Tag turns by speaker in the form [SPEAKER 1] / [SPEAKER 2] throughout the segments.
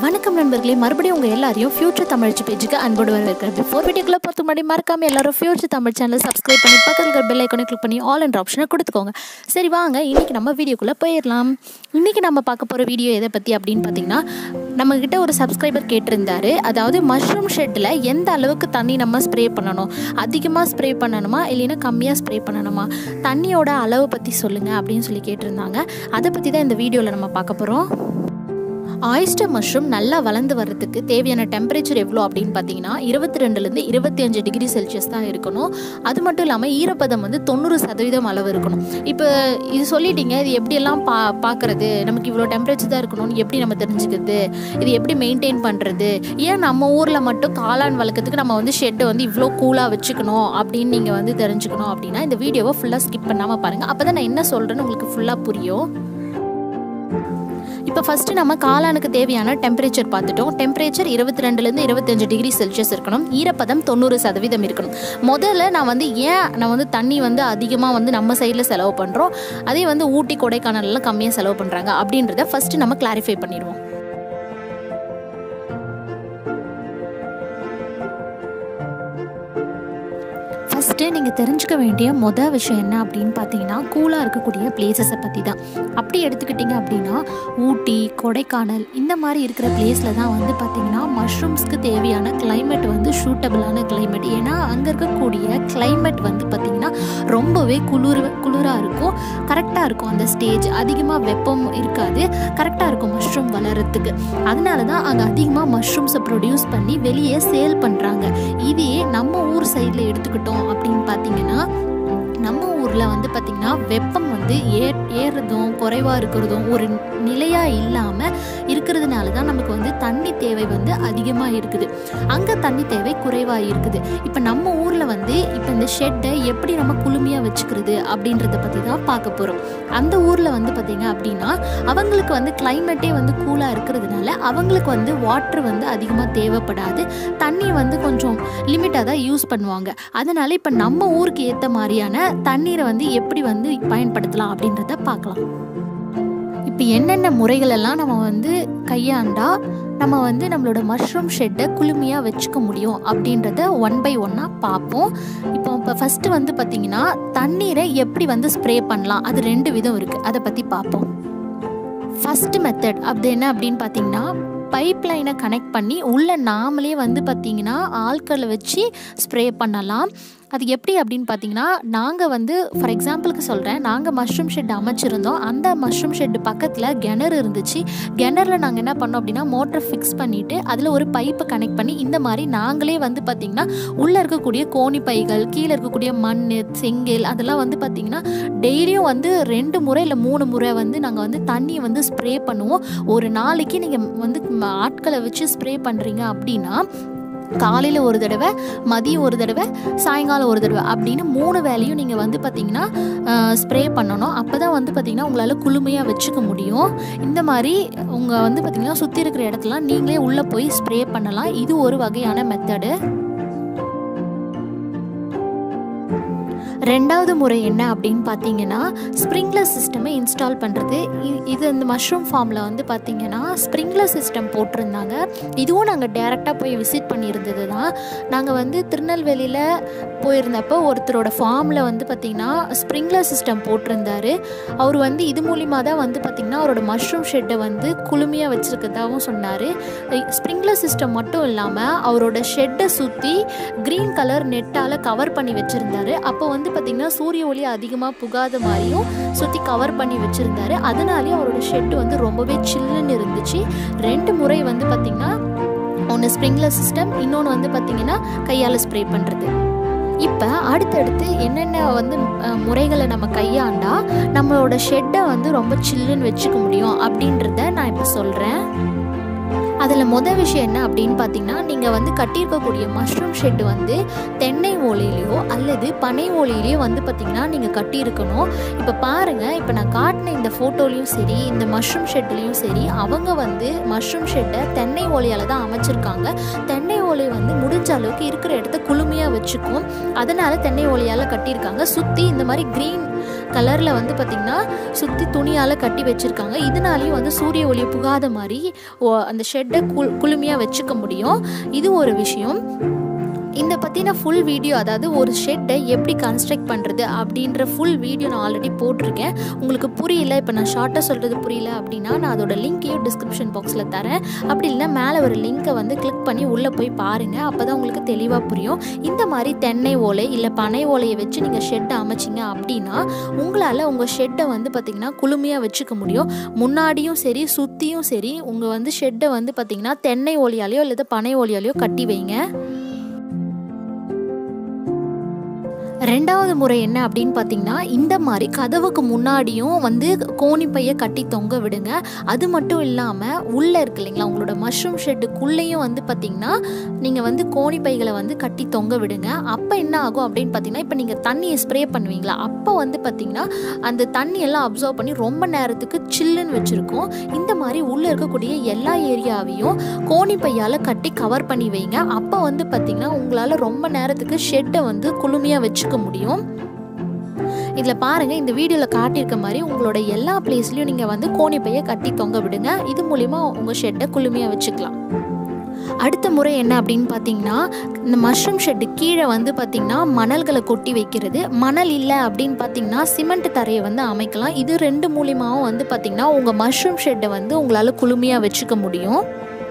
[SPEAKER 1] வணக்கம் நண்பர்களே மறுபடியும் உங்கள் எல்லாரையும் ஃபியூச்சர் தமிழ்ச்சி பேஜுக்கு அன்போடு வரவேற்கிறேன் பிஃபோர் வீடியோக்குள்ள பார்த்து முன்னாடி மறக்காம எல்லாரும் ஃபியூச்சர் தமிழ் சேனல் சப்ஸ்கிரைப் பண்ணி பக்கத்தில் இருக்கிற பெல் ஐக்கனை கிளிக் பண்ணி ஆல் என்ற ஆப்ஷனை கொடுத்துக்கோங்க சரி வாங்க இன்றைக்கி நம்ம வீடியோக்குள்ளே போயிடலாம் இன்றைக்கி நம்ம பார்க்க போகிற வீடியோ எதை பற்றி அப்படின்னு பார்த்தீங்கன்னா நம்மக்கிட்ட ஒரு சப்ஸ்கிரைபர் கேட்டிருந்தாரு அதாவது மஷ்ரூம் ஷெட்டில் எந்த அளவுக்கு தண்ணி நம்ம ஸ்ப்ரே பண்ணணும் அதிகமாக ஸ்ப்ரே பண்ணணுமா இல்லைன்னா கம்மியாக ஸ்ப்ரே பண்ணணுமா தண்ணியோட அளவு பற்றி சொல்லுங்கள் அப்படின்னு சொல்லி கேட்டிருந்தாங்க அதை பற்றி தான் இந்த வீடியோவில் நம்ம பார்க்க போகிறோம் ஆயிஸ்டர் மஷ்ரூம் நல்லா வளர்ந்து வர்றதுக்கு தேவையான டெம்பரேச்சர் எவ்வளோ அப்படின்னு பார்த்தீங்கன்னா இருபத்தி ரெண்டுலேருந்து இருபத்தி அஞ்சு டிகிரி செல்சியஸ் தான் இருக்கணும் அது மட்டும் இல்லாமல் ஈரப்பதம் வந்து தொண்ணூறு சதவீதம் அளவு இருக்கணும் இப்போ இது சொல்லிட்டீங்க இது எப்படியெல்லாம் பா பார்க்குறது நமக்கு இவ்வளோ டெம்பரேச்சர் தான் இருக்கணும்னு எப்படி நம்ம தெரிஞ்சுக்கிறது இது எப்படி மெயின்டைன் பண்ணுறது ஏன் நம்ம ஊரில் மட்டும் காளான் வளர்க்கறதுக்கு நம்ம வந்து ஷெட்டை வந்து இவ்வளோ கூலாக வச்சுக்கணும் அப்படின்னு நீங்கள் வந்து தெரிஞ்சுக்கணும் அப்படின்னா இந்த வீடியோவை ஃபுல்லாக ஸ்கிப் பண்ணாமல் பாருங்கள் அப்போ தான் நான் என்ன சொல்கிறேன்னு உங்களுக்கு ஃபுல்லாக புரியும் இப்போ ஃபஸ்ட்டு நம்ம காளானுக்கு தேவையான டெம்பரேச்சர் பார்த்துட்டோம் டெம்பரேச்சர் இருபத்தி ரெண்டுலேருந்து இருபத்தஞ்சு டிகிரி செல்சியஸ் இருக்கணும் ஈரப்பதம் தொண்ணூறு சதவீதம் இருக்கணும் முதல்ல நான் வந்து ஏன் நான் வந்து தண்ணி வந்து அதிகமாக வந்து நம்ம சைடில் செலவு பண்ணுறோம் அதே வந்து ஊட்டி கொடைக்கானல்லாம் கம்மியாக செலவு பண்ணுறாங்க அப்படின்றத ஃபஸ்ட்டு நம்ம கிளாரிஃபை பண்ணிடுவோம் ஃபஸ்ட்டு நீங்கள் தெரிஞ்சுக்க வேண்டிய மொதல் விஷயம் என்ன அப்படின்னு பார்த்தீங்கன்னா கூலாக இருக்கக்கூடிய பிளேசஸை பற்றி தான் அப்படி எடுத்துக்கிட்டிங்க அப்படின்னா ஊட்டி கொடைக்கானல் இந்த மாதிரி இருக்கிற பிளேஸில் தான் வந்து பார்த்திங்கன்னா மஷ்ரூம்ஸ்க்கு தேவையான கிளைமேட் வந்து சூட்டபிளான கிளைமேட் ஏன்னா அங்கே இருக்கக்கூடிய கிளைமேட் வந்து பார்த்திங்கன்னா ரொம்பவே குளிர் குளிராக இருக்கும் கரெக்டாக இருக்கும் அந்த ஸ்டேஜ் அதிகமாக வெப்பம் இருக்காது கரெக்டாக இருக்கும் மஷ்ரூம் வளர்கிறதுக்கு அதனால தான் அங்கே அதிகமாக மஷ்ரூம்ஸை ப்ரொடியூஸ் பண்ணி வெளியே சேல் பண்ணுறாங்க இதே நம்ம ஊர் சைடில் எடுத்துக்கிட்டோம் அப்படின்னு பார்த்தீங்கன்னா நம்ம ஊரில் வந்து பார்த்திங்கன்னா வெப்பம் வந்து ஏ ஏறுறதும் குறைவாக இருக்கிறதும் ஒரு நிலையாக இல்லாமல் இருக்கிறதுனால தான் நமக்கு வந்து தண்ணி தேவை வந்து அதிகமாக இருக்குது அங்கே தண்ணி தேவை குறைவாக இருக்குது இப்போ நம்ம ஊரில் வந்து இப்போ இந்த ஷெட்டை எப்படி நம்ம குளுமையாக வச்சுக்கிறது அப்படின்றத பற்றி தான் பார்க்க போகிறோம் அந்த ஊரில் வந்து பார்த்திங்க அப்படின்னா அவங்களுக்கு வந்து கிளைமேட்டே வந்து கூலாக இருக்கிறதுனால அவங்களுக்கு வந்து வாட்ரு வந்து அதிகமாக தேவைப்படாது தண்ணி வந்து கொஞ்சம் லிமிட்டாக தான் யூஸ் பண்ணுவாங்க அதனால் இப்போ நம்ம ஊருக்கு ஏற்ற மாதிரியான தண்ணீரை வந்து எப்படி வந்து பயன்படுத்தலாம் அப்படின்றத பார்க்கலாம் இப்போ என்னென்ன முறைகளெல்லாம் நம்ம வந்து கையாண்டா நம்ம வந்து நம்மளோட மஷ்ரூம் ஷெட்டை குளுமையாக வச்சுக்க முடியும் அப்படின்றத ஒன் பை ஒன்னாக பார்ப்போம் இப்போ இப்போ ஃபஸ்ட்டு வந்து பார்த்திங்கன்னா தண்ணீரை எப்படி வந்து ஸ்ப்ரே பண்ணலாம் அது ரெண்டு விதம் இருக்குது அதை பற்றி பார்ப்போம் ஃபஸ்ட்டு மெத்தட் அது என்ன அப்படின்னு பார்த்தீங்கன்னா பைப் லைனை கனெக்ட் பண்ணி உள்ளே நாமளே வந்து பார்த்திங்கன்னா ஆட்களை வச்சு ஸ்ப்ரே பண்ணலாம் அது எப்படி அப்படின்னு பார்த்தீங்கன்னா நாங்கள் வந்து ஃபார் எக்ஸாம்பிளுக்கு சொல்கிறேன் நாங்கள் மஷ்ரூம் ஷெட் அமைச்சிருந்தோம் அந்த மஷ்ரூம் ஷெட்டு பக்கத்தில் கிணறு இருந்துச்சு கிணறுல நாங்கள் என்ன பண்ணோம் அப்படின்னா மோட்டர் ஃபிக்ஸ் பண்ணிவிட்டு அதில் ஒரு பைப்பை கனெக்ட் பண்ணி இந்த மாதிரி நாங்களே வந்து பார்த்திங்கன்னா உள்ளே இருக்கக்கூடிய கோணி பைகள் கீழே இருக்கக்கூடிய மண் செங்கல் அதெல்லாம் வந்து பார்த்திங்கன்னா டெய்லியும் வந்து ரெண்டு முறை இல்லை மூணு முறை வந்து நாங்கள் வந்து தண்ணியை வந்து ஸ்ப்ரே பண்ணுவோம் ஒரு நாளைக்கு நீங்கள் வந்து ஆட்களை வச்சு ஸ்ப்ரே பண்ணுறீங்க அப்படின்னா காலையில் ஒரு தடவை மதியம் ஒரு தடவை சாயங்காலம் ஒரு தடவை அப்படின்னு மூணு வேலையும் நீங்கள் வந்து பார்த்திங்கன்னா ஸ்ப்ரே பண்ணணும் அப்போ தான் வந்து பார்த்திங்கன்னா உங்களால் குளுமையாக வச்சுக்க முடியும் இந்த மாதிரி உங்கள் வந்து பார்த்திங்கன்னா சுற்றி இருக்கிற இடத்துலாம் நீங்களே உள்ளே போய் ஸ்ப்ரே பண்ணலாம் இது ஒரு வகையான மெத்தடு ரெண்டாவது முறை என்ன அப்படின்னு பார்த்தீங்கன்னா ஸ்ப்ரிங்க்லர் சிஸ்டமை இன்ஸ்டால் பண்ணுறது இது இந்த மஷ்ரூம் ஃபார்மில் வந்து பார்த்தீங்கன்னா ஸ்ப்ரிங்க்லர் சிஸ்டம் போட்டிருந்தாங்க இதுவும் நாங்கள் டேரெக்டாக போய் விசிட் பண்ணியிருந்தது தான் நாங்கள் வந்து திருநெல்வேலியில் போயிருந்தப்போ ஒருத்தரோட ஃபார்மில் வந்து பார்த்திங்கன்னா ஸ்ப்ரிங்க்லர் சிஸ்டம் போட்டிருந்தாரு அவர் வந்து இது மூலிமா தான் வந்து பார்த்திங்கன்னா அவரோட மஷ்ரூம் ஷெட்டை வந்து குளுமையாக வச்சுருக்கதாகவும் சொன்னார் ஸ்ப்ரிங்க்லர் சிஸ்டம் மட்டும் இல்லாமல் அவரோட ஷெட்டை சுற்றி க்ரீன் கலர் நெட்டால் கவர் பண்ணி வச்சுருந்தாரு அப்போ வந்து பார்த்திங்கன்னா சூரிய ஒளி அதிகமாக புகாத மாதிரியும் சுற்றி கவர் பண்ணி வச்சுருந்தாரு அதனாலேயே அவரோட ஷெட்டு வந்து ரொம்பவே சில்லுன்னு இருந்துச்சு ரெண்டு முறை வந்து பார்த்திங்கன்னா ஒன்று ஸ்ப்ரிங்க்லர் சிஸ்டம் இன்னொன்று வந்து பார்த்திங்கன்னா கையால் ஸ்ப்ரே பண்ணுறது இப்போ அடுத்தடுத்து என்னென்ன வந்து முறைகளை நம்ம கையாண்டா நம்மளோட ஷெட்டை வந்து ரொம்ப சில்லுன்னு வச்சுக்க முடியும் அப்படின்றத நான் இப்போ சொல்கிறேன் அதில் மொதல் விஷயம் என்ன அப்படின்னு பார்த்தீங்கன்னா நீங்கள் வந்து கட்டியிருக்கக்கூடிய மஷ்ரூம் ஷெட்டு வந்து தென்னை ஓலையிலையோ அல்லது பனை ஓலையிலையோ வந்து பார்த்திங்கன்னா நீங்கள் கட்டியிருக்கணும் இப்போ பாருங்கள் இப்போ நான் காட்டின இந்த ஃபோட்டோலையும் சரி இந்த மஷ்ரூம் ஷெட்லேயும் சரி அவங்க வந்து மஷ்ரூம் ஷெட்டை தென்னை ஓலையால் தான் அமைச்சிருக்காங்க தென்னை ஓலை வந்து முடிஞ்ச அளவுக்கு இருக்கிற இடத்த குளுமையாக வச்சுக்கும் அதனால் தென்னை ஓலையால் கட்டியிருக்காங்க சுற்றி இந்த மாதிரி க்ரீன் கலரில் வந்து பார்த்திங்கன்னா சுற்றி துணியால் கட்டி வச்சுருக்காங்க இதனாலேயும் வந்து சூரிய ஒளி புகாத மாதிரி ஓ- அந்த ஷெட்டை குள் குளுமையாக வச்சுக்க முடியும் இது ஒரு விஷயம் இந்த பற்றின ஃபுல் வீடியோ அதாவது ஒரு ஷெட்டை எப்படி கன்ஸ்ட்ரக்ட் பண்ணுறது அப்படின்ற ஃபுல் வீடியோ நான் ஆல்ரெடி போட்டிருக்கேன் உங்களுக்கு புரியல இப்போ நான் ஷார்ட்டாக சொல்கிறது புரியல அப்படின்னா நான் அதோட லிங்க்கையும் டிஸ்கிரிப்ஷன் பாக்ஸில் தரேன் அப்படி இல்லைனா மேலே ஒரு லிங்க்கை வந்து கிளிக் பண்ணி உள்ளே போய் பாருங்கள் அப்போ தான் உங்களுக்கு தெளிவாக புரியும் இந்த மாதிரி தென்னை ஓலை இல்லை பனை ஓலையை வச்சு நீங்கள் ஷெட்டை அமைச்சிங்க அப்படின்னா உங்களால் உங்கள் ஷெட்டை வந்து பார்த்திங்கன்னா குளுமையாக வச்சுக்க முடியும் முன்னாடியும் சரி சுற்றியும் சரி உங்கள் வந்து ஷெட்டை வந்து பார்த்திங்கன்னா தென்னை ஓலையாலேயோ அல்லது பனை ஓலையாலேயோ கட்டி வைங்க ரெண்டாவது முறை என்ன அப்படின்னு பார்த்தீங்கன்னா இந்த மாதிரி கதவுக்கு முன்னாடியும் வந்து கோணிப்பையை கட்டி தொங்க விடுங்க அது மட்டும் இல்லாமல் உள்ளே இருக்கு இல்லைங்களா உங்களோட மஷ்ரூம் ஷெட்டுக்குள்ளேயும் வந்து பார்த்தீங்கன்னா நீங்கள் வந்து கோணிப்பைகளை வந்து கட்டி தொங்க விடுங்க அப்போ என்ன ஆகும் அப்படின்னு பார்த்தீங்கன்னா இப்போ நீங்கள் தண்ணியை ஸ்ப்ரே பண்ணுவீங்களா அப்போ வந்து பார்த்தீங்கன்னா அந்த தண்ணி எல்லாம் அப்சர்வ் பண்ணி ரொம்ப நேரத்துக்கு சில்லுன்னு வச்சுருக்கோம் இந்த மாதிரி உள்ளே இருக்கக்கூடிய எல்லா ஏரியாவையும் கோணிப்பையால் கட்டி கவர் பண்ணி வைங்க அப்போ வந்து பார்த்தீங்கன்னா உங்களால் ரொம்ப நேரத்துக்கு ஷெட்டை வந்து குளுமையாக வச்சுக்க முடியும் இதில் பாருங்கள் இந்த வீடியோவில் காட்டியிருக்க மாதிரி உங்களோட எல்லா பிளேஸ்லையும் நீங்கள் வந்து கோணிப்பையை கட்டி தொங்க விடுங்க இது மூலிமா உங்கள் ஷெட்டை குளுமையாக வச்சுக்கலாம் அடுத்த முறை என்ன அப்படின்னு பார்த்தீங்கன்னா இந்த மஷ்ரூம் ஷெட்டு கீழே வந்து பார்த்தீங்கன்னா மணல்களை கொட்டி வைக்கிறது மணல் இல்லை அப்படின்னு பார்த்தீங்கன்னா சிமெண்ட் தரையை வந்து அமைக்கலாம் இது ரெண்டு மூலியமாகவும் வந்து பார்த்தீங்கன்னா உங்கள் மஷ்ரூம் ஷெட்டை வந்து உங்களால் குளுமையாக வச்சுக்க முடியும்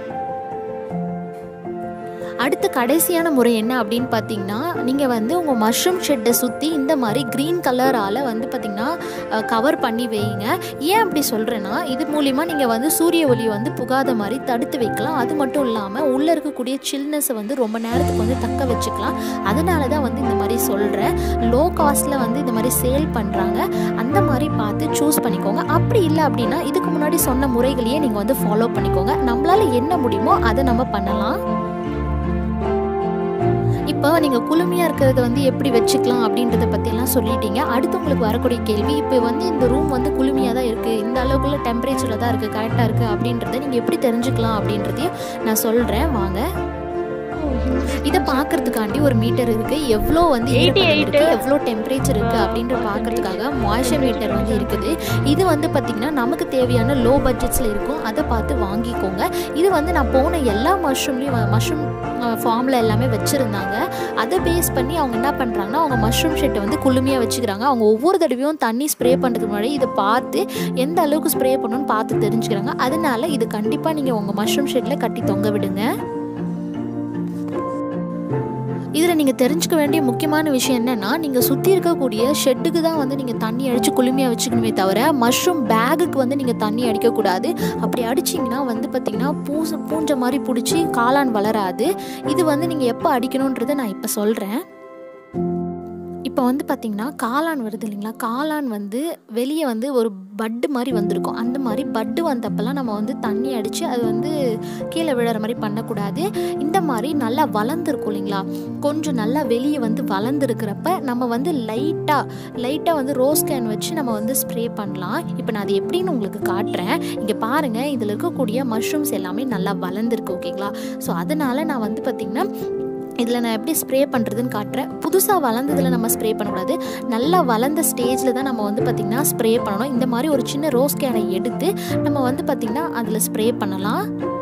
[SPEAKER 1] அடுத்த கடைசியான முறை என்ன அப்படின்னு பார்த்தீங்கன்னா நீங்கள் வந்து உங்கள் மஷ்ரூம் ஷெட்டை சுற்றி இந்த மாதிரி க்ரீன் கலரால் வந்து பார்த்திங்கன்னா கவர் பண்ணி வைங்க ஏன் அப்படி சொல்கிறேன்னா இது மூலிமா நீங்கள் வந்து சூரிய ஒளியை வந்து புகாத மாதிரி தடுத்து வைக்கலாம் அது மட்டும் இல்லாமல் உள்ளே இருக்கக்கூடிய சில்னஸை வந்து ரொம்ப நேரத்துக்கு வந்து தக்க வச்சுக்கலாம் அதனால தான் வந்து இந்த மாதிரி சொல்கிறேன் லோ காஸ்ட்டில் வந்து இந்த மாதிரி சேல் பண்ணுறாங்க அந்த மாதிரி பார்த்து சூஸ் பண்ணிக்கோங்க அப்படி இல்லை அப்படின்னா இதுக்கு முன்னாடி சொன்ன முறைகளையே நீங்கள் வந்து ஃபாலோ பண்ணிக்கோங்க நம்மளால் என்ன முடியுமோ அதை நம்ம பண்ணலாம் இப்போ நீங்கள் குளுமையாக இருக்கிறத வந்து எப்படி வச்சுக்கலாம் அப்படின்றத பற்றிலாம் சொல்லிட்டீங்க அடுத்து உங்களுக்கு வரக்கூடிய கேள்வி இப்போ வந்து இந்த ரூம் வந்து குளுமையாக தான் இருக்குது இந்த அளவுக்குள்ள டெம்பரேச்சரில் தான் இருக்குது கரெக்டாக இருக்குது அப்படின்றத நீங்கள் எப்படி தெரிஞ்சுக்கலாம் அப்படின்றதையும் நான் சொல்கிறேன் வாங்க இதை பார்க்கறதுக்காண்டி ஒரு மீட்டர் இருக்கு எவ்வளோ வந்து ஈரப்பதம் இருக்கு எவ்வளோ டெம்பரேச்சர் இருக்கு அப்படின்ற பார்க்கறதுக்காக மாய்ச்சர் மீட்டர் வந்து இருக்குது இது வந்து பார்த்தீங்கன்னா நமக்கு தேவையான லோ பட்ஜெட்ஸில் இருக்கும் அதை பார்த்து வாங்கிக்கோங்க இது வந்து நான் போன எல்லா மஷ்ரூம்லேயும் மஷ்ரூம் ஃபார்மில் எல்லாமே வச்சுருந்தாங்க அதை பேஸ் பண்ணி அவங்க என்ன பண்ணுறாங்கன்னா அவங்க மஷ்ரூம் ஷெட்டை வந்து குளுமையாக வச்சுக்கிறாங்க அவங்க ஒவ்வொரு தடவையும் தண்ணி ஸ்ப்ரே பண்ணுறதுக்கு முன்னாடி இதை பார்த்து எந்த அளவுக்கு ஸ்ப்ரே பண்ணணும்னு பார்த்து தெரிஞ்சுக்கிறாங்க அதனால இது கண்டிப்பாக நீங்கள் உங்கள் மஷ்ரூம் ஷெட்டில் கட்டி தொங்க விடுங்க இதில் நீங்கள் தெரிஞ்சுக்க வேண்டிய முக்கியமான விஷயம் என்னென்னா நீங்கள் சுற்றி இருக்கக்கூடிய ஷெட்டுக்கு தான் வந்து நீங்கள் தண்ணி அடித்து குளுமையாக வச்சுக்கணுமே தவிர மஷ்ரூம் பேகுக்கு வந்து நீங்கள் தண்ணி அடிக்கக்கூடாது அப்படி அடிச்சிங்கன்னா வந்து பார்த்திங்கன்னா பூச பூஞ்ச மாதிரி பிடிச்சி காளான் வளராது இது வந்து நீங்கள் எப்போ அடிக்கணுன்றதை நான் இப்போ சொல்கிறேன் இப்போ வந்து பார்த்திங்கன்னா காளான் வருது இல்லைங்களா காளான் வந்து வெளியே வந்து ஒரு பட்டு மாதிரி வந்திருக்கும் அந்த மாதிரி பட்டு வந்தப்பெல்லாம் நம்ம வந்து தண்ணி அடித்து அது வந்து கீழே விழுற மாதிரி பண்ணக்கூடாது இந்த மாதிரி நல்லா வளர்ந்துருக்கும் இல்லைங்களா கொஞ்சம் நல்லா வெளியே வந்து வளர்ந்துருக்கிறப்ப நம்ம வந்து லைட்டாக லைட்டாக வந்து ரோஸ் கேன் வச்சு நம்ம வந்து ஸ்ப்ரே பண்ணலாம் இப்போ நான் அது எப்படின்னு உங்களுக்கு காட்டுறேன் இங்கே பாருங்கள் இதில் இருக்கக்கூடிய மஷ்ரூம்ஸ் எல்லாமே நல்லா வளர்ந்துருக்கு ஓகேங்களா ஸோ அதனால் நான் வந்து பார்த்திங்கன்னா இதில் நான் எப்படி ஸ்ப்ரே பண்ணுறதுன்னு காட்டுறேன் புதுசாக வளர்ந்ததில் நம்ம ஸ்ப்ரே பண்ணக்கூடாது நல்லா வளர்ந்த ஸ்டேஜில் தான் நம்ம வந்து பார்த்திங்கன்னா ஸ்ப்ரே பண்ணணும் இந்த மாதிரி ஒரு சின்ன ரோஸ் கேனை எடுத்து நம்ம வந்து பார்த்திங்கன்னா அதில் ஸ்ப்ரே பண்ணலாம்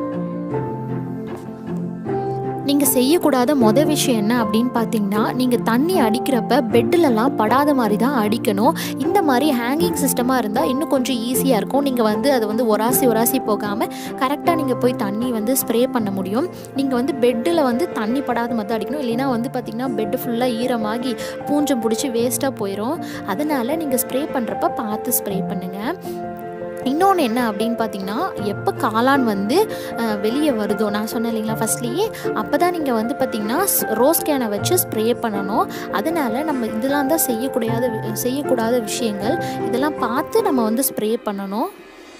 [SPEAKER 1] நீங்கள் செய்யக்கூடாத மொதல் விஷயம் என்ன அப்படின்னு பார்த்தீங்கன்னா நீங்கள் தண்ணி அடிக்கிறப்ப பெட்டிலலாம் படாத மாதிரி தான் அடிக்கணும் இந்த மாதிரி ஹேங்கிங் சிஸ்டமாக இருந்தால் இன்னும் கொஞ்சம் ஈஸியாக இருக்கும் நீங்கள் வந்து அதை வந்து ஒராசி ஒராசி போகாமல் கரெக்டாக நீங்கள் போய் தண்ணி வந்து ஸ்ப்ரே பண்ண முடியும் நீங்கள் வந்து பெட்டில் வந்து தண்ணி படாத மாதிரி தான் அடிக்கணும் இல்லைன்னா வந்து பார்த்திங்கன்னா பெட்டு ஃபுல்லாக ஈரமாகி பூஞ்சம் பிடிச்சி வேஸ்ட்டாக போயிடும் அதனால் நீங்கள் ஸ்ப்ரே பண்ணுறப்ப பார்த்து ஸ்ப்ரே பண்ணுங்கள் இன்னொன்று என்ன அப்படின்னு பார்த்தீங்கன்னா எப்போ காளான் வந்து அஹ், வெளியே வருதோ நான் சொன்னேன் இல்லைங்களா ஃபஸ்ட்லேயே அப்போ தான் நீங்கள் வந்து பார்த்தீங்கன்னா ரோஸ் கேனை வச்சு ஸ்ப்ரே பண்ணணும் அதனால் நம்ம இதெல்லாம் தான் செய்யக்கூடாத வி- செய்யக்கூடாத விஷயங்கள் இதெல்லாம் பார்த்து நம்ம வந்து ஸ்ப்ரே பண்ணணும்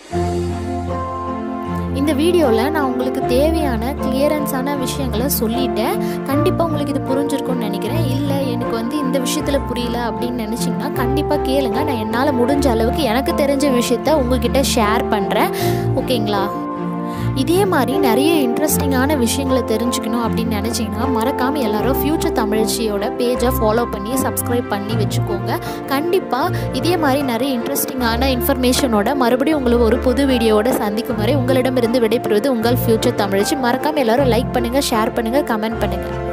[SPEAKER 1] இந்த வீடியோவில் நான் உங்களுக்கு தேவையான கிளியரன்ஸான விஷயங்களை சொல்லிட்டேன் கண்டிப்பாக உங்களுக்கு இது புரிஞ்சிருக்கும்னு நினைக்கிறேன் இல்லை எனக்கு வந்து இந்த விஷயத்தில் புரியல அப்படின்னு நினச்சிங்கன்னா கண்டிப்பாக கேளுங்க நான் என்னால் முடிஞ்ச அளவுக்கு எனக்கு தெரிஞ்ச விஷயத்த உங்ககிட்ட ஷேர் பண்ணுறேன் ஓகேங்களா இதே மாதிரி நிறைய இன்ட்ரெஸ்டிங்கான விஷயங்களை தெரிஞ்சுக்கணும் அப்படின்னு நினச்சிங்கன்னா மறக்காமல் எல்லாரும் ஃப்யூச்சர் தமிழ்ச்சியோட பேஜை ஃபாலோ பண்ணி சப்ஸ்கிரைப் பண்ணி வச்சுக்கோங்க கண்டிப்பாக இதே மாதிரி நிறைய இன்ட்ரெஸ்டிங்கான இன்ஃபர்மேஷனோட மறுபடியும் உங்களை ஒரு புது வீடியோவோட சந்திக்கும் வரை உங்களிடமிருந்து விடைபெறுவது உங்கள் ஃப்யூச்சர் தமிழ்ச்சி மறக்காமல் எல்லாரும் லைக் பண்ணுங்கள் ஷேர் பண்ணுங்கள் கமெண்ட் பண்ணுங்கள்